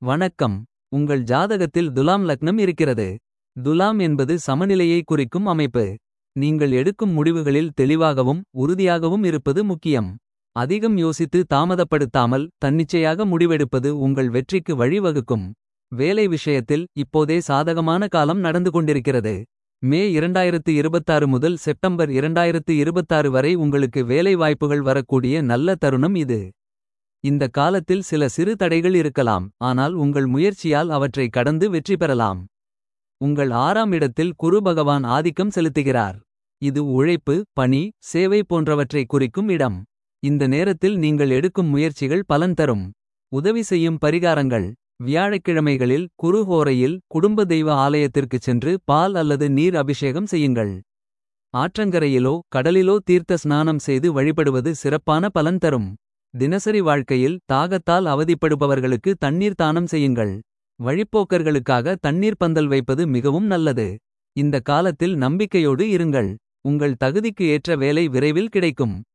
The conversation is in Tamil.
வணக்கம் உங்கள் ஜாதகத்தில் துலாம் லக்னம் இருக்கிறது துலாம் என்பது சமநிலையை குறிக்கும் அமைப்பு நீங்கள் எடுக்கும் முடிவுகளில் தெளிவாகவும் உறுதியாகவும் இருப்பது முக்கியம் அதிகம் யோசித்து தாமதப்படுத்தாமல் தன்னிச்சையாக முடிவெடுப்பது உங்கள் வெற்றிக்கு வழிவகுக்கும் வேலை விஷயத்தில் இப்போதே சாதகமான காலம் நடந்து கொண்டிருக்கிறது மே 2026 முதல் செப்டம்பர் 2026 வரை உங்களுக்கு வேலை வாய்ப்புகள் வரக்கூடிய நல்ல தருணம் இது இந்த காலத்தில் சில சிறு தடைகள் இருக்கலாம் ஆனால் உங்கள் முயற்சியால் அவற்றை கடந்து வெற்றி பெறலாம் உங்கள் ஆறாம் இடத்தில் குரு பகவான் ஆதிக்கம் செலுத்துகிறார் இது உழைப்பு பணி சேவை போன்றவற்றை குறிக்கும் இடம் இந்த நேரத்தில் நீங்கள் எடுக்கும் முயற்சிகள் பலன் தரும் உதவி செய்யும் பரிகாரங்கள் வியாழக்கிழமைகளில் குருஹோரையில் குடும்ப தெய்வ ஆலயத்திற்குச் சென்று பால் அல்லது நீர் அபிஷேகம் செய்யுங்கள் ஆற்றங்கரையிலோ கடலிலோ தீர்த்த ஸ்நானம் செய்து வழிபடுவது சிறப்பான பலன் தரும் தினசரி வாழ்க்கையில் தாகத்தால் அவதிப்படுபவர்களுக்கு தண்ணீர் தானம் செய்யுங்கள் வழிப்போக்கர்களுக்காக தண்ணீர் பந்தல் வைப்பது மிகவும் நல்லது இந்த காலத்தில் நம்பிக்கையோடு இருங்கள் உங்கள் தகுதிக்கு ஏற்ற வேலை விரைவில் கிடைக்கும்